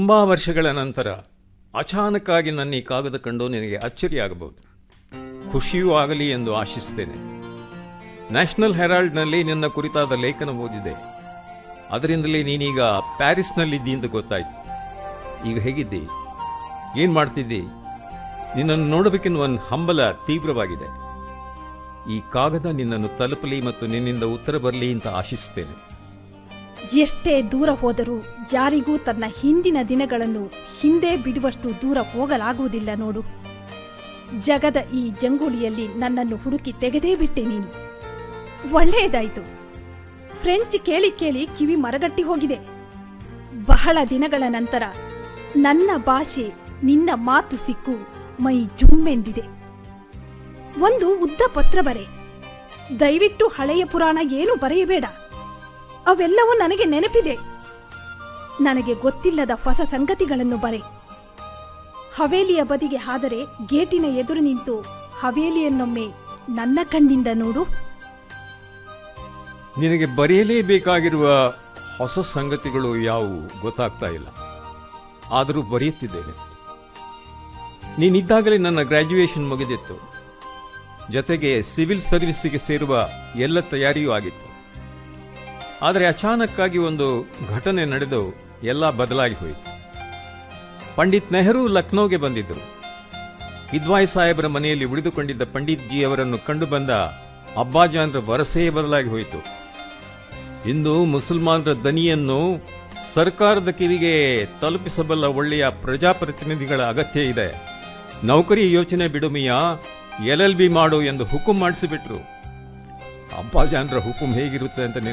ತುಂಬ ವರ್ಷಗಳ ನಂತರ ಅಚಾನಕ್ಕಾಗಿ ನನ್ನ ಈ ಕಾಗದ ಕಂಡು ನಿನಗೆ ಅಚ್ಚರಿಯಾಗಬಹುದು ಖುಷಿಯೂ ಆಗಲಿ ಎಂದು ಆಶಿಸ್ತೇನೆ ನ್ಯಾಷನಲ್ ಹೆರಾಲ್ಡ್ನಲ್ಲಿ ನಿನ್ನ ಕುರಿತಾದ ಲೇಖನ ಓದಿದೆ ಅದರಿಂದಲೇ ನೀನೀಗ ಪ್ಯಾರಿಸ್ನಲ್ಲಿದ್ದಿ ಅಂತ ಗೊತ್ತಾಯ್ತು ಈಗ ಹೇಗಿದ್ದಿ ಏನು ಮಾಡ್ತಿದ್ದಿ ನಿನ್ನನ್ನು ನೋಡಬೇಕೆನ್ನುವ ಒಂದು ಹಂಬಲ ತೀವ್ರವಾಗಿದೆ ಈ ಕಾಗದ ನಿನ್ನನ್ನು ತಲುಪಲಿ ಮತ್ತು ನಿನ್ನಿಂದ ಉತ್ತರ ಬರಲಿ ಅಂತ ಆಶಿಸ್ತೇನೆ ಎಷ್ಟೇ ದೂರ ಹೋದರೂ ಯಾರಿಗೂ ತನ್ನ ಹಿಂದಿನ ದಿನಗಳನ್ನು ಹಿಂದೆ ಬಿಡುವಷ್ಟು ದೂರ ಹೋಗಲಾಗುವುದಿಲ್ಲ ನೋಡು ಜಗದ ಈ ಜಂಗುಳಿಯಲ್ಲಿ ನನ್ನನ್ನು ಹುಡುಕಿ ತೆಗೆದೇ ಬಿಟ್ಟೆ ನೀನು ಒಳ್ಳೆಯದಾಯಿತು ಫ್ರೆಂಚ್ ಕೇಳಿ ಕೇಳಿ ಕಿವಿ ಮರಗಟ್ಟಿ ಹೋಗಿದೆ ಬಹಳ ದಿನಗಳ ನಂತರ ನನ್ನ ಭಾಷೆ ನಿನ್ನ ಮಾತು ಸಿಕ್ಕು ಮೈ ಜುಮ್ಮೆಂದಿದೆ ಒಂದು ಉದ್ದ ಪತ್ರ ಬರೆ ದಯವಿಟ್ಟು ಹಳೆಯ ಪುರಾಣ ಏನು ಬರೆಯಬೇಡ ಅವೆಲ್ಲವೂ ನನಗೆ ನೆನಪಿದೆ ನನಗೆ ಗೊತ್ತಿಲ್ಲದ ಹೊಸ ಸಂಗತಿಗಳನ್ನು ಬರೆ ಹವೇಲಿಯ ಬದಿಗೆ ಹಾದರೆ ಗೇಟಿನ ಎದುರು ನಿಂತು ಹವೇಲಿಯನ್ನೊಮ್ಮೆ ನನ್ನ ಕಣ್ಣಿಂದ ನೋಡು ನಿನಗೆ ಬರೆಯಲೇಬೇಕಾಗಿರುವ ಹೊಸ ಸಂಗತಿಗಳು ಯಾವುವು ಗೊತ್ತಾಗ್ತಾ ಇಲ್ಲ ಆದರೂ ಬರೆಯುತ್ತಿದ್ದೇನೆ ನೀನಿದ್ದಾಗಲೇ ನನ್ನ ಗ್ರ್ಯಾಜುಯೇಷನ್ ಮುಗಿದಿತ್ತು ಜೊತೆಗೆ ಸಿವಿಲ್ ಸರ್ವಿಸ್ಸಿಗೆ ಸೇರುವ ಎಲ್ಲ ತಯಾರಿಯೂ ಆಗಿತ್ತು ಆದರೆ ಅಚಾನಕ್ಕಾಗಿ ಒಂದು ಘಟನೆ ನಡೆದು ಎಲ್ಲ ಬದಲಾಗಿ ಹೋಯಿತು ಪಂಡಿತ್ ನೆಹರು ಲಕ್ನೋಗೆ ಬಂದಿದ್ದರು ಹಿದ್ವಾಯ್ ಸಾಹೇಬರ ಮನೆಯಲ್ಲಿ ಉಳಿದುಕೊಂಡಿದ್ದ ಪಂಡಿತ್ ಜಿ ಅವರನ್ನು ಕಂಡು ಬಂದ ಅಬ್ಬಾಜಾನ್ರ ವರಸೇ ಬದಲಾಗಿ ಹೋಯಿತು ಇಂದು ಮುಸಲ್ಮಾನರ ದನಿಯನ್ನು ಸರ್ಕಾರದ ಕಿವಿಗೆ ತಲುಪಿಸಬಲ್ಲ ಒಳ್ಳೆಯ ಪ್ರಜಾಪ್ರತಿನಿಧಿಗಳ ಅಗತ್ಯ ಇದೆ ನೌಕರಿ ಯೋಚನೆ ಬಿಡುಮಿಯ ಎಲ್ ಎಲ್ ಬಿ ಮಾಡು ಎಂದು ಹುಕುಂ ಮಾಡಿಸಿಬಿಟ್ರು ಅಬ್ಬಾಜಾನ್ರ ಹುಕುಂ ಹೇಗಿರುತ್ತೆ ಅಂತ